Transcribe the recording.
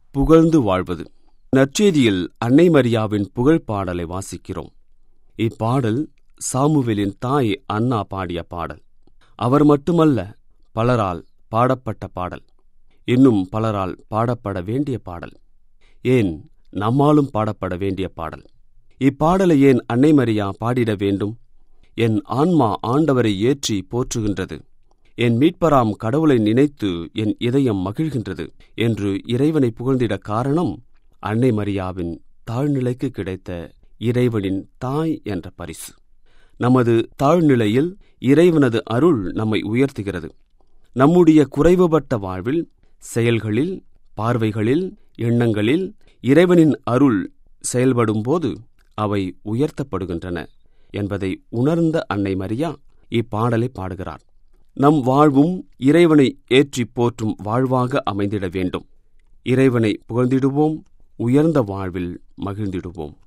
புகழ்ந்து வாழ்வது நற்செய்தியில் அன்னை மரியாவின் புகழ் பாடலை வாசிக்கிறோம் இப்பாடல் சாமுவேலின் தாய் அன்னா பாடிய பாடல் அவர் மட்டுமல்ல பலரால் பாடப்பட்ட பாடல் இன்னும் பலரால் பாடப்பட வேண்டிய பாடல் ஏன் நம்மாலும் பாடப்பட வேண்டிய பாடல் இப்பாடலை ஏன் அன்னை மரியா பாடிட வேண்டும் என் ஆன்மா ஆண்டவரை ஏற்றி போற்றுகின்றது என் மீட்பராம் கடவுளை நினைத்து என் இதயம் மகிழ்கின்றது என்று இறைவனை புகழ்ந்திட காரணம் அன்னை மரியாவின் தாழ்நிலைக்கு கிடைத்த இறைவனின் தாய் என்ற பரிசு நமது தாழ்நிலையில் இறைவனது அருள் நம்மை உயர்த்துகிறது நம்முடைய குறைவுபட்ட வாழ்வில் செயல்களில் பார்வைகளில் எண்ணங்களில் இறைவனின் அருள் செயல்படும்போது அவை உயர்த்தப்படுகின்றன என்பதை உணர்ந்த அன்னை மரியா இப்பாடலை பாடுகிறார் நம் வாழ்வும் இறைவனை ஏற்றி போற்றும் வாழ்வாக அமைந்திட வேண்டும் இறைவனை புகழ்ந்திடுவோம் உயர்ந்த வாழ்வில் மகிழ்ந்திடுவோம்